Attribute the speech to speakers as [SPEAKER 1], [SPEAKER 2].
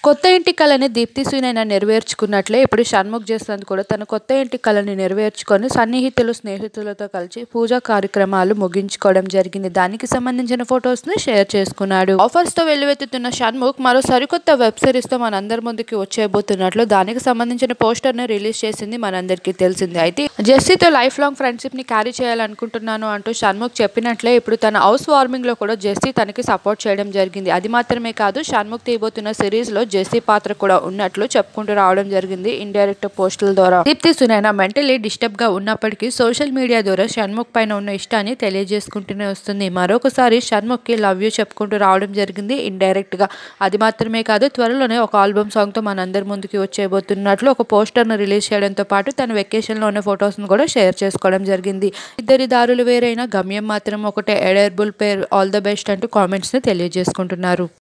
[SPEAKER 1] కొత్త ఇంటి కలని దీప్తి సునైన నెరవేర్చుకున్నట్లే ఇప్పుడు షణ్ముఖ్ జస్వంత్ కూడా తన కొత్త ఇంటి కలని నెరవేర్చుకొని సన్నిహితులు స్నేహితులతో కలిసి పూజా కార్యక్రమాలు ముగించుకోవడం జరిగింది దానికి సంబంధించిన ఫొటోస్ ని షేర్ చేసుకున్నాడు ఆఫర్స్ తో వెల్లువెత్తుతున్న షణ్ముఖ్ మరో సరికొత్త వెబ్ సిరీస్ తో మనందరి ముందుకి వచ్చేయబోతున్నట్లు దానికి సంబంధించిన పోస్టర్ ని రిలీజ్ చేసింది మనందరికీ తెలిసింది అయితే జెస్సీతో లైఫ్ లాంగ్ ఫ్రెండ్షిప్ ని క్యారీ చేయాలనుకుంటున్నాను అంటూ షణ్ముఖ్ చెప్పినట్లే ఇప్పుడు తన హౌస్ వార్మింగ్ లో కూడా జెస్సీ తనకి సపోర్ట్ చేయడం జరిగింది అది మాత్రమే కాదు షణ్ముఖ్ తీయబోతున్న సిరీస్ లో జెస్సీ పాత్ర కూడా ఉన్నట్లు చెప్పుకుంటూ రావడం జరిగింది ఇండైరెక్ట్ పోస్టుల ద్వారా దీప్తి సునైనా మెంటలీ డిస్టర్బ్ గా ఉన్నప్పటికీ సోషల్ మీడియా ద్వారా షణ్ముఖ్ పైన ఉన్న ఇష్టాన్ని తెలియజేసుకుంటూనే వస్తుంది మరొకసారి షణ్ముఖ్ కి లవ్ యూ చెప్పుకుంటూ రావడం జరిగింది ఇండైరెక్ట్ గా అది మాత్రమే కాదు త్వరలోనే ఒక ఆల్బమ్ సాంగ్ తో మనందరి ముందుకి వచ్చేయబోతున్నట్లు ఒక పోస్టర్ ను రిలీజ్ చేయడంతో పాటు తన వెకేషన్ లో ఉన్న ఫొటోస్ ను కూడా షేర్ చేసుకోవడం జరిగింది ఇద్దరి దారులు వేరైనా గమ్యం మాత్రం ఒకటే adorable pair all the best అంటూ కామెంట్స్ ని తెలియజేసుకుంటున్నారు